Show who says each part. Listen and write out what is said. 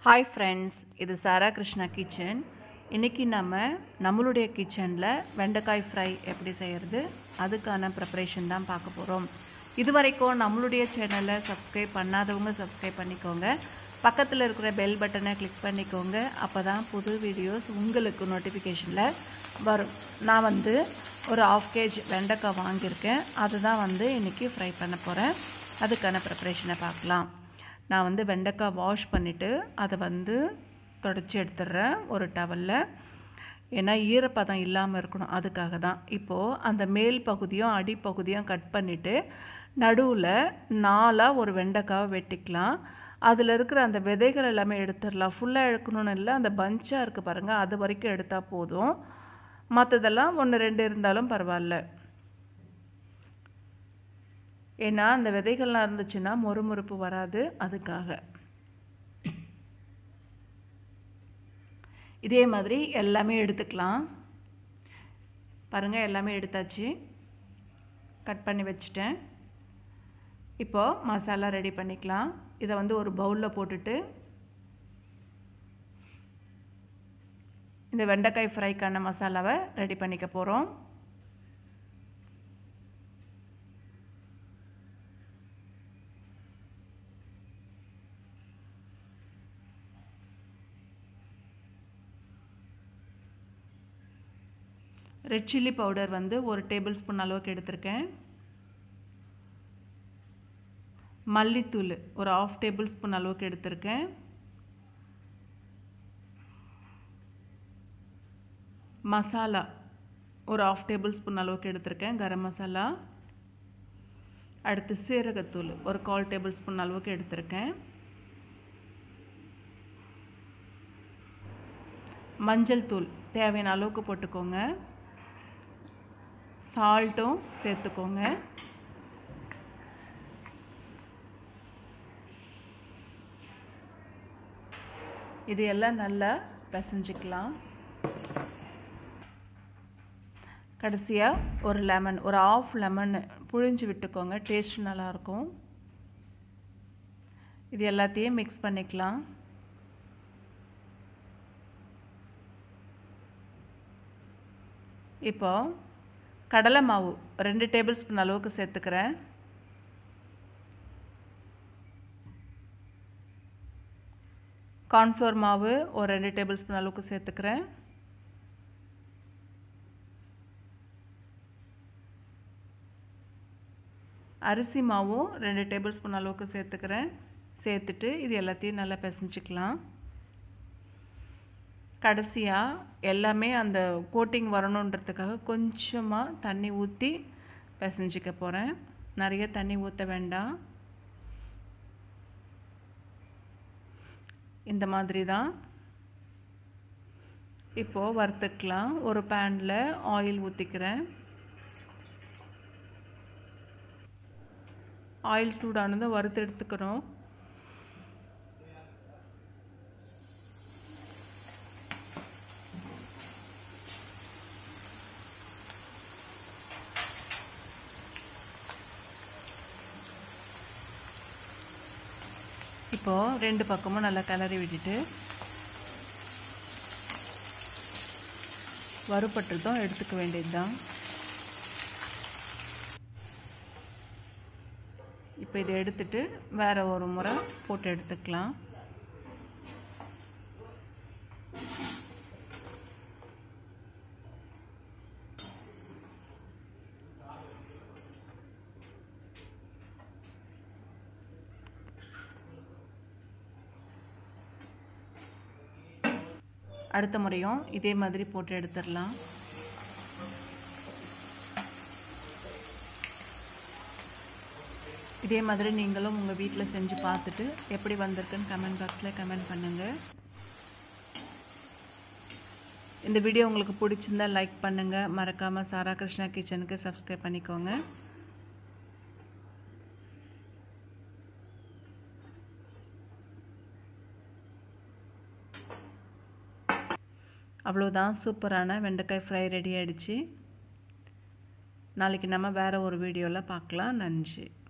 Speaker 1: hi friends இது சாரா Krishna kitchen இன்றைக்கி நம்ம நம்மளுடைய கிச்சனில் வெண்டைக்காய் ஃப்ரை எப்படி செய்கிறது அதுக்கான ப்ரிப்பரேஷன் தான் பார்க்க போகிறோம் இது வரைக்கும் நம்மளுடைய சேனலை சப்ஸ்கிரைப் பண்ணாதவங்க சப்ஸ்கிரைப் பண்ணிக்கோங்க பக்கத்தில் இருக்கிற பெல் பட்டனை கிளிக் பண்ணிக்கோங்க அப்போ தான் புது வீடியோஸ் உங்களுக்கு நோட்டிஃபிகேஷனில் வரும் நான் வந்து ஒரு ஆஃப் கேஜ் வெண்டைக்காய் வாங்கியிருக்கேன் அதுதான் வந்து இன்றைக்கி ஃப்ரை பண்ண போகிறேன் அதுக்கான ப்ரிப்பரேஷனை பார்க்கலாம் நான் வந்து வெண்டைக்காய் வாஷ் பண்ணிவிட்டு அதை வந்து தொடச்சி எடுத்துடுறேன் ஒரு டவலில் ஏன்னா ஈரப்பதம் இல்லாமல் இருக்கணும் அதுக்காக தான் இப்போது அந்த மேல் பகுதியும் அடிப்பகுதியும் கட் பண்ணிவிட்டு நடுவில் நாலாக ஒரு வெண்டைக்காவை வெட்டிக்கலாம் அதில் இருக்கிற அந்த விதைகள் எல்லாமே எடுத்துடலாம் ஃபுல்லாக எடுக்கணும்னு இல்லை அந்த பஞ்சாக இருக்குது பாருங்கள் அது வரைக்கும் எடுத்தால் போதும் மற்றதெல்லாம் ஒன்று ரெண்டு இருந்தாலும் பரவாயில்ல ஏன்னா அந்த விதைகள்லாம் இருந்துச்சுன்னா மொறுமொறுப்பு வராது அதுக்காக இதே மாதிரி எல்லாமே எடுத்துக்கலாம் பாருங்கள் எல்லாமே எடுத்தாச்சு கட் பண்ணி வச்சுட்டேன் இப்போது மசாலா ரெடி பண்ணிக்கலாம் இதை வந்து ஒரு பவுலில் போட்டுட்டு இந்த வெண்டைக்காய் ஃப்ரைக்கான மசாலாவை ரெடி பண்ணிக்க போகிறோம் ரெட் சில்லி பவுடர் வந்து ஒரு டேபிள் ஸ்பூன் அளவுக்கு எடுத்திருக்கேன் மல்லித்தூள் ஒரு ஆஃப் டேபிள் ஸ்பூன் அளவுக்கு எடுத்திருக்கேன் மசாலா ஒரு ஆஃப் டேபிள் ஸ்பூன் அளவுக்கு எடுத்திருக்கேன் கரம் மசாலா அடுத்து சீரகத்தூள் ஒரு கால் டேபிள் ஸ்பூன் அளவுக்கு எடுத்திருக்கேன் மஞ்சள் தூள் தேவையான அளவுக்கு போட்டுக்கோங்க சால்ட்டும் சேர்த்துக்கோங்க இது எல்லாம் நல்லா பிசைஞ்சிக்கலாம் கடைசியாக ஒரு லெமன் ஒரு ஆஃப் லெமன் புழிஞ்சு விட்டுக்கோங்க டேஸ்ட் நல்லாயிருக்கும் இது எல்லாத்தையும் மிக்ஸ் பண்ணிக்கலாம் இப்போ கடலை மாவு ரெண்டு டேபிள் ஸ்பூன் அளவுக்கு சேர்த்துக்கிறேன் கார்ன்ஃப்ளவர் மாவு ஒரு ரெண்டு டேபிள் ஸ்பூன் அளவுக்கு சேர்த்துக்கிறேன் அரிசி மாவும் ரெண்டு டேபிள் ஸ்பூன் அளவுக்கு சேர்த்துக்கிறேன் சேர்த்துட்டு இது எல்லாத்தையும் நல்லா பிசைஞ்சிக்கலாம் கடைசியாக எல்லாமே அந்த கோட்டிங் வரணுன்றதுக்காக கொஞ்சமாக தண்ணி ஊற்றி பிசைஞ்சிக்க போகிறேன் நிறைய தண்ணி ஊற்ற வேண்டாம் இந்த மாதிரி தான் இப்போது வறுத்துக்கலாம் ஒரு பேனில் ஆயில் ஊற்றிக்கிறேன் ஆயில் சூடானதும் வறுத்து எடுத்துக்கிறோம் இப்போது ரெண்டு பக்கமும் நல்லா கிளறி விட்டுட்டு வறுபட்டதும் எடுத்துக்க வேண்டியது தான் இப்போ இதை எடுத்துட்டு வேறு ஒரு முறை போட்டு எடுத்துக்கலாம் அடுத்த முறையும் இதே மாதிரி போட்டு எடுத்துடலாம் இதே மாதிரி நீங்களும் உங்கள் வீட்டில் செஞ்சு பார்த்துட்டு எப்படி வந்திருக்குன்னு கமெண்ட் பாக்ஸில் கமெண்ட் பண்ணுங்கள் இந்த வீடியோ உங்களுக்கு பிடிச்சிருந்தா லைக் பண்ணுங்கள் மறக்காமல் சாரா கிருஷ்ணா கிச்சனுக்கு சப்ஸ்கிரைப் பண்ணிக்கோங்க அவ்வளோதான் சூப்பரான வெண்டைக்காய் ஃப்ரை ரெடி ஆகிடுச்சு நாளைக்கு நம்ம வேறு ஒரு வீடியோவில் பார்க்கலாம் நன்றி